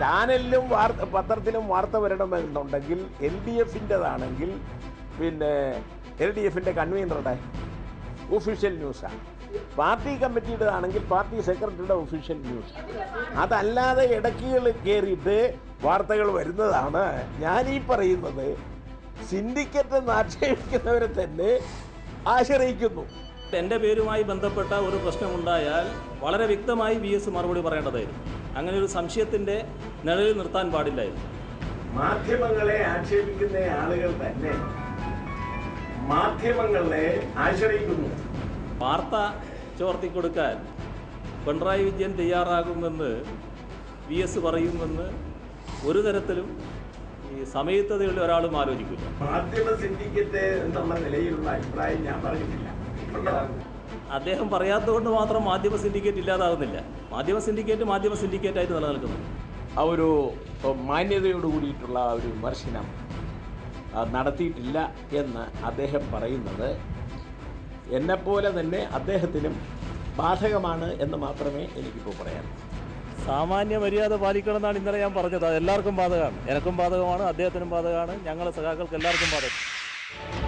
ചാനലിലും വാർത്ത പത്രത്തിലും വാർത്ത വരണമെന്നുണ്ടെങ്കിൽ എൽ ഡി എഫിൻ്റെതാണെങ്കിൽ പിന്നെ എൽ ഡി എഫിൻ്റെ കൺവീനറുടെ ഒഫീഷ്യൽ ന്യൂസാണ് പാർട്ടി കമ്മിറ്റിയുടേതാണെങ്കിൽ പാർട്ടി സെക്രട്ടറിയുടെ ഒഫീഷ്യൽ ന്യൂസ് അതല്ലാതെ ഇടയ്ക്കുകൾ കയറിയിട്ട് വാർത്തകൾ വരുന്നതാണ് ഞാനീ പറയുന്നത് സിൻഡിക്കറ്റ് എന്ന് ആക്ഷേപിക്കുന്നവരെ തന്നെ ആശ്രയിക്കുന്നു എൻ്റെ പേരുമായി ബന്ധപ്പെട്ട ഒരു പ്രശ്നമുണ്ടായാൽ വളരെ വ്യക്തമായി വി എസ് മറുപടി പറയേണ്ടതായിരുന്നു അങ്ങനെ ഒരു സംശയത്തിൻ്റെ നിഴലിൽ നിർത്താൻ പാടില്ലായിരുന്നു മാധ്യമങ്ങളെ ആക്ഷേപിക്കുന്ന ആളുകൾ തന്നെ മാധ്യമങ്ങളെ ആശ്രയിക്കുന്നു വാർത്ത ചോർത്തി കൊടുക്കാൻ പിണറായി വിജയൻ തയ്യാറാകുമെന്ന് വി എസ് പറയുമെന്ന് ഒരു തരത്തിലും ഈ സമയത്തതയുള്ള ഒരാളും ആലോചിക്കില്ല മാധ്യമ സിൻഡിക്കറ്റ് എന്നുള്ള നിലയിലുള്ള അഭിപ്രായം ഞാൻ പറഞ്ഞിട്ടില്ല ഉണ്ടോ? അദ്ദേഹം പറയാത്തതുകൊണ്ട് മാത്രം മാധ്യമ സിൻഡിക്കേറ്റ് ഇല്ലാതാകുന്നില്ല മാധ്യമ സിൻഡിക്കേറ്റ് മാധ്യമ സിൻഡിക്കേറ്റായിട്ട് നിലനിൽക്കുന്നു ആ ഒരു മാന്യതയോട് കൂടിയിട്ടുള്ള ആ ഒരു വിമർശനം ആ, നടത്തിയിട്ടില്ല എന്ന് അദ്ദേഹം പറയുന്നത് എന്നെപ്പോലെ തന്നെ അദ്ദേഹത്തിനും ബാധകമാണ് എന്ന് മാത്രമേ എനിക്കിപ്പോൾ പറയാൻ സാമാന്യ മര്യാദ പാലിക്കണമെന്നാണ് ഇന്നലെ ഞാൻ പറഞ്ഞത് അത് എല്ലാവർക്കും ബാധകമാണ് എനക്കും ബാധകമാണ് അദ്ദേഹത്തിനും ബാധകമാണ് ഞങ്ങളെ സഖാക്കൾക്ക് എല്ലാവർക്കും ബാധകം